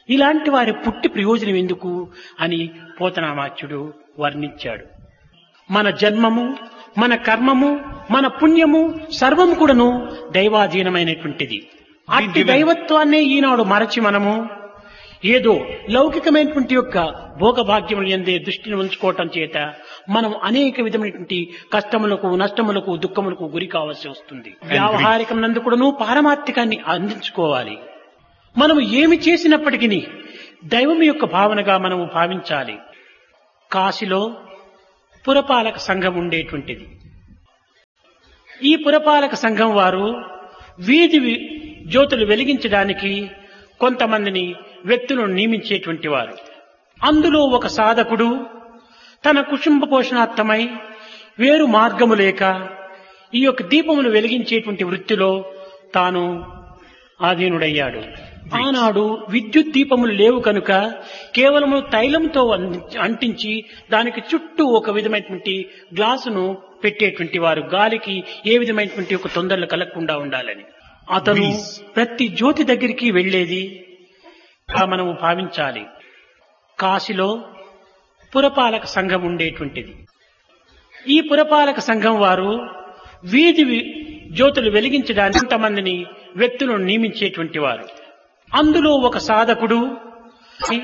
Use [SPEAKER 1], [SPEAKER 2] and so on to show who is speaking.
[SPEAKER 1] ఇలాంటి వారి పుట్టి ప్రయోజనం ఎందుకు అని పోతనామాచ్యుడు వర్ణించాడు మన జన్మము మన కర్మము మన పుణ్యము సర్వము కూడాను దైవాధీనమైనటువంటిది అట్టి దైవత్వాన్నే ఈనాడు మరచి మనము ఏదో లౌకికమైనటువంటి యొక్క భోగభాగ్యములు ఎందే దృష్టిని ఉంచుకోవటం చేత మనం అనేక విధమైనటువంటి కష్టములకు నష్టములకు దుఃఖములకు గురి కావాల్సి వస్తుంది వ్యావహారికం నందు కూడాను పారమార్థికాన్ని అందించుకోవాలి మనము ఏమి చేసినప్పటికీ దైవం యొక్క భావనగా మనము భావించాలి కాశీలో పురపాలక సంఘం ఉండేటువంటిది ఈ పురపాలక సంఘం వారు వీధి వి- జ్యోతులు వెలిగించడానికి కొంతమందిని వ్యక్తులను నియమించేటువంటి వారు అందులో ఒక సాధకుడు తన కుటుంబ పోషణార్థమై వేరు మార్గము లేక ఈ యొక్క దీపమును వెలిగించేటువంటి వృత్తిలో తాను ఆధీనుడయ్యాడు ఆనాడు విద్యుత్ దీపములు లేవు కనుక కేవలము తైలంతో అంది- అంటించి దానికి చుట్టూ ఒక విధమైనటువంటి గ్లాసును పెట్టేటువంటి వారు గాలికి ఏ విధమైనటువంటి ఒక తొందరలు కలగకుండా ఉండాలని అతను
[SPEAKER 2] Breeze.
[SPEAKER 1] ప్రతి జ్యోతి దగ్గరికి వెళ్ళేది ఆ మనము భావించాలి కాశీలో పురపాలక సంఘం ఉండేటువంటిది ఈ పురపాలక సంఘం వారు వీధి వి- జ్యోతులు వెలిగించడానికి కొంతమందిని వ్యక్తులను నియమించేటువంటి వారు అందులో ఒక సాధకుడు